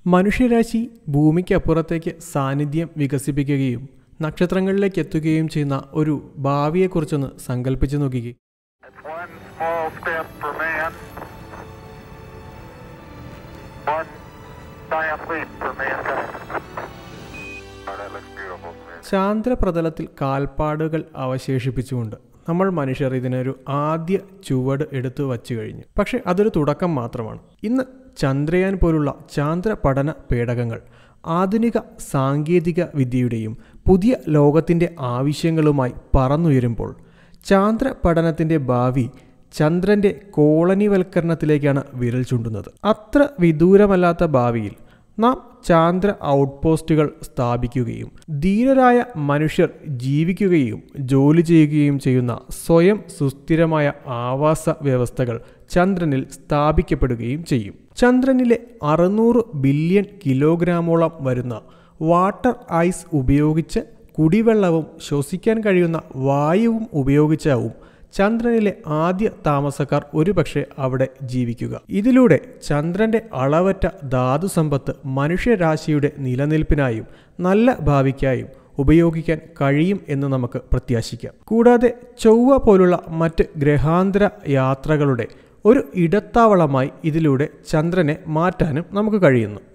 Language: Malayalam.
മനുഷ്യരാശി ഭൂമിക്കപ്പുറത്തേക്ക് സാന്നിധ്യം വികസിപ്പിക്കുകയും നക്ഷത്രങ്ങളിലേക്ക് എത്തുകയും ചെയ്യുന്ന ഒരു ഭാവിയെക്കുറിച്ചൊന്ന് സങ്കല്പിച്ചു നോക്കിക്കേ It's one small step for man, one giant leap for mankind. Oh, that looks beautiful to me. ചാന്ദ്രപ്രതലത്തിൽ കാൽപ്പാടുകൾ അവശേഷിപ്പിച്ചുകൊണ്ട് നമ്മൾ മനുഷ്യർ ഇതിനൊരു ആദ്യ ചുവട് എടുത്തു വച്ചു കഴിഞ്ഞു പക്ഷെ അതൊരു തുടക്കം മാത്രമാണ് ഇന്ന് ചന്ദ്രയാൻ പോലുള്ള ചാന്ദ്ര പഠന പേടകങ്ങൾ ആധുനിക സാങ്കേതിക വിദ്യയുടെയും പുതിയ ലോകത്തിൻ്റെ ആവശ്യങ്ങളുമായി പറന്നുയരുമ്പോൾ ചാന്ദ്ര പഠനത്തിൻ്റെ ഭാവി ചന്ദ്രൻ്റെ കോളനിവൽക്കരണത്തിലേക്കാണ് വിരൽ ചൂണ്ടുന്നത് അത്ര വിദൂരമല്ലാത്ത ഭാവിയിൽ നാം ചാന്ദ്ര ഔട്ട്പോസ്റ്റുകൾ സ്ഥാപിക്കുകയും ധീരരായ മനുഷ്യർ ജീവിക്കുകയും ജോലി ചെയ്യുകയും ചെയ്യുന്ന സ്വയം സുസ്ഥിരമായ ആവാസ വ്യവസ്ഥകൾ ചന്ദ്രനിൽ സ്ഥാപിക്കപ്പെടുകയും ചെയ്യും ചന്ദ്രനിലെ അറുന്നൂറ് ബില്യൺ കിലോഗ്രാമോളം വരുന്ന വാട്ടർ ഐസ് ഉപയോഗിച്ച് കുടിവെള്ളവും ശ്വസിക്കാൻ കഴിയുന്ന വായുവും ഉപയോഗിച്ചാവും ചന്ദ്രനിലെ ആദ്യ താമസക്കാർ ഒരുപക്ഷെ അവിടെ ജീവിക്കുക ഇതിലൂടെ ചന്ദ്രന്റെ അളവറ്റ ധാതു സമ്പത്ത് മനുഷ്യരാശിയുടെ നിലനിൽപ്പിനായും നല്ല ഭാവിക്കായും ഉപയോഗിക്കാൻ കഴിയും എന്ന് നമുക്ക് പ്രത്യാശിക്കാം കൂടാതെ ചൊവ്വ പോലുള്ള മറ്റ് ഗ്രഹാന്തര യാത്രകളുടെ ഒരു ഇടത്താവളമായി ഇതിലൂടെ ചന്ദ്രനെ മാറ്റാനും നമുക്ക് കഴിയുന്നു